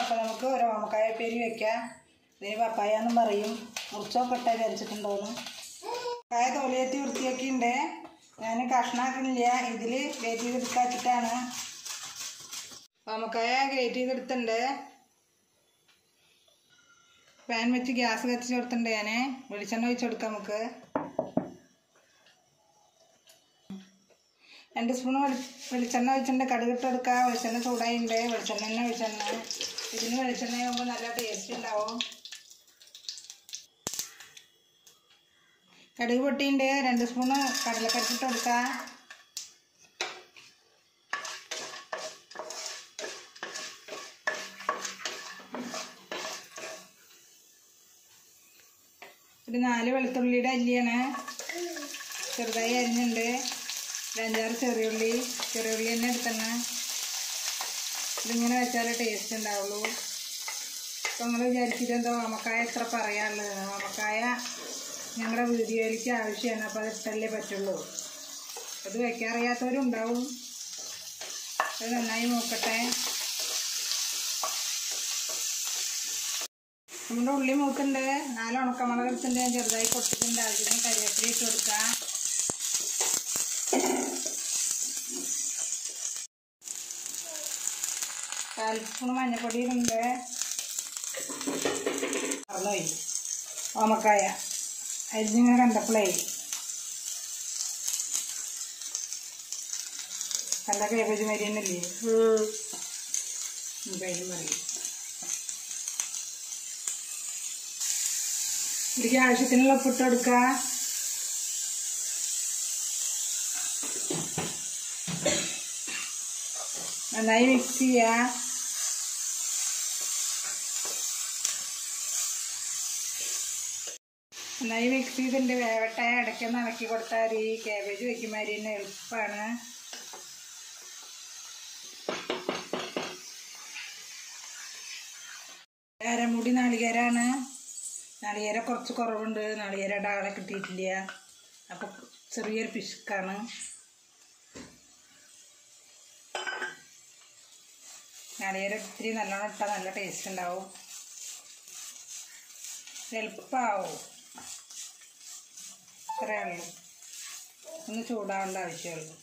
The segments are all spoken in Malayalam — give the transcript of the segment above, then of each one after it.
അപ്പോൾ നമുക്ക് ഒരു ഓമക്കായ പേര് വെക്കാം ഇതിന് പപ്പായ എന്നും പറയും മുറിച്ചൊക്കെ ഇട്ടേ വിരച്ചിട്ടുണ്ടോന്ന് കായ തോലിയെത്തി വൃത്തിയാക്കിയിട്ടുണ്ട് ഞാൻ കഷ്ണാക്കണില്ല ഇതിൽ ഗ്രേറ്റ് ചെയ്തെടുക്കാൻ വെച്ചിട്ടാണ് ഓമക്കായ ഗ്രേറ്റ് ചെയ്തെടുത്തിട്ടുണ്ട് പാൻ വെച്ച് ഗ്യാസ് കത്തിച്ച് കൊടുത്തിട്ടുണ്ട് ഞാൻ വെളിച്ചെണ്ണ ഒഴിച്ച് കൊടുക്കാം നമുക്ക് രണ്ട് സ്പൂൺ വെളി വെളിച്ചെണ്ണ ഒഴിച്ചിട്ടുണ്ട് കടുക് ഇട്ട് കൊടുക്കാം വെളിച്ചെണ്ണ ചൂടായിട്ടുണ്ട് വെളിച്ചെണ്ണ തന്നെ വെളിച്ചെണ്ണ ഇതിന് വെളിച്ചെണ്ണ ആകുമ്പോൾ നല്ല ടേസ്റ്റ് ഉണ്ടാവും കടുക് പൊട്ടിയുണ്ട് രണ്ട് സ്പൂണ് കടലക്കടുത്തിട്ട് കൊടുക്കാം ഒരു നാല് വെളുത്തുള്ളിയുടെ അല്ലിയാണ് ചെറുതായി അരിഞ്ഞുണ്ട് ഒരു അഞ്ചാറ് ചെറിയുള്ളി ചെറിയുള്ളി തന്നെ എടുത്തന്നെ ഇതിങ്ങനെ വെച്ചാലേ ടേസ്റ്റ് ഉണ്ടാവുള്ളൂ അപ്പം നിങ്ങൾ വിചാരിച്ചിട്ട് എന്താ ഓമക്കായ എത്ര പറയാനുള്ളത് ഓമക്കായ ഞങ്ങളുടെ വീഡിയോയിലേക്ക് ആവശ്യമാണ് അപ്പോൾ അത് ഇട്ടല്ലേ പറ്റുള്ളൂ അത് വയ്ക്കാറിയാത്തവരും ഉണ്ടാവും അത് നന്നായി നോക്കട്ടെ നമ്മുടെ ഉള്ളി മൂക്കുണ്ട് നാല് ഉണക്കമുളക് എടുത്തിട്ടുണ്ട് ഞാൻ ചെറുതായി പൊട്ടിട്ടുണ്ട് അതിന് കരിവേപ്പില ഇട്ട് കൊടുക്കാം കാൽ സ്പൂൺ മഞ്ഞപ്പൊടി ഇടുന്നുണ്ട് മറന്നുപോയി ഓമക്കായ അരിഞ്ഞിങ്ങനെ കണ്ടപ്പോഴേ നല്ല കേബേജ് മരിയന്നല്ലേ എന്തായാലും പറയും ഇതിലേക്ക് ആവശ്യത്തിനുള്ള ഉപ്പിട്ട് കൊടുക്കുക നന്നായി മിക്സ് ചെയ്യുക നന്നായി മിക്സ് ചെയ്തിട്ടുണ്ട് വേവട്ടെ ഇടയ്ക്കൊന്ന് ഇളക്കി കൊടുത്താൽ ഈ കാബേജ് വെക്കുമാതിരി തന്നെ എളുപ്പമാണ് അരമുടി നാളികേരമാണ് നാളികേരം കുറച്ച് കുറവുണ്ട് നാളികേരം ഇടാതെ കിട്ടിയിട്ടില്ല അപ്പോൾ ചെറിയൊരു പിശുക്കാണ് നാളികേരം ഇത്തിരി നല്ലോണം ഇട്ടാൽ നല്ല ടേസ്റ്റ് ഉണ്ടാവും എളുപ്പമാവും ഇത്രയേ ഉള്ളൂ ഒന്ന് ചൂടാവേണ്ട ആവശ്യമുള്ളൂ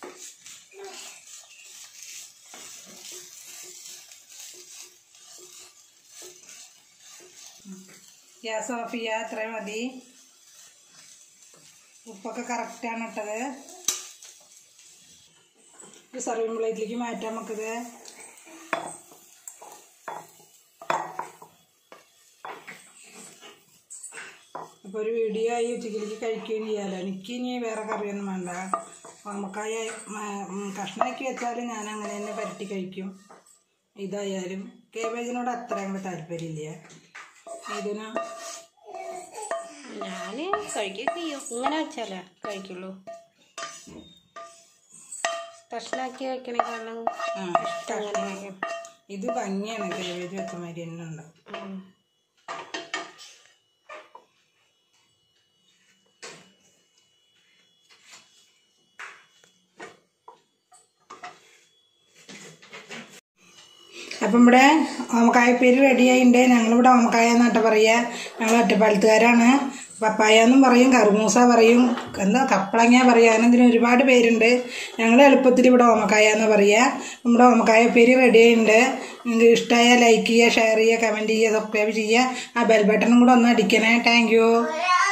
ഗ്യാസ് ഓഫ് ചെയ്യുക അത്രയും മതി ഉപ്പൊക്കെ കറക്റ്റാണ് ഇട്ടത് ഒരു സർവിങ് പ്ലേറ്റിലേക്ക് മാറ്റാം നമുക്കിത് അപ്പോൾ ഒരു വീഡിയോ ആയി ഉച്ചക്കിലേക്ക് കഴിക്കുകയും ചെയ്യാമല്ലോ എനിക്ക് ഇനി വേറെ കറിയൊന്നും വേണ്ട ഓമക്കായ മ- ഉം, കഷ്ണമാക്കി വെച്ചാൽ ഞാൻ അങ്ങനെ തന്നെ പരട്ടി കഴിക്കും ഇതായാലും കേബേജിനോട് അത്ര അങ്ങോട്ട് താല്പര്യമില്ല ഇതിന് ഞാൻ കഴിക്കുകയൊക്കെ ചെയ്യും ഇങ്ങനെ വെച്ചാലേ കഴിക്കുള്ളൂ കഷ്ണാക്കി വെക്കണേക്കാളും ആ ഇഷ്ടം അങ്ങനെ കഴിക്കും ഇത് ഭംഗിയാണ് കേബേജ് വെച്ച മാതിരി തന്നെ ഉണ്ട് ഉം. അപ്പം ഇവിടെ ഓമക്കായപ്പേര് റെഡിയായിട്ടുണ്ട് ഞങ്ങളിവിടെ ഓമക്കായ എന്നാട്ട പറയുക ഞങ്ങൾ ഒറ്റപ്പാലത്തുകാരാണ് പപ്പായ എന്നും പറയും കറുമൂസ പറയും എന്താ കപ്പളങ്ങ പറയുക അങ്ങനെ ഇതിന് ഒരുപാട് പേരുണ്ട് ഞങ്ങൾ എളുപ്പത്തിൽ ഇവിടെ ഓമക്കായ എന്ന് പറയുക നമ്മുടെ ഓമക്കായ പേര് റെഡിയായിട്ടുണ്ട് നിങ്ങൾക്ക് ഇഷ്ടമായാൽ ലൈക്ക് ചെയ്യുക ഷെയർ ചെയ്യുക കമൻറ്റ് ചെയ്യുക സബ്സ്ക്രൈബ് ചെയ്യുക ആ ബെൽ ബട്ടണും കൂടെ ഒന്ന് അടിക്കണേ താങ്ക് യു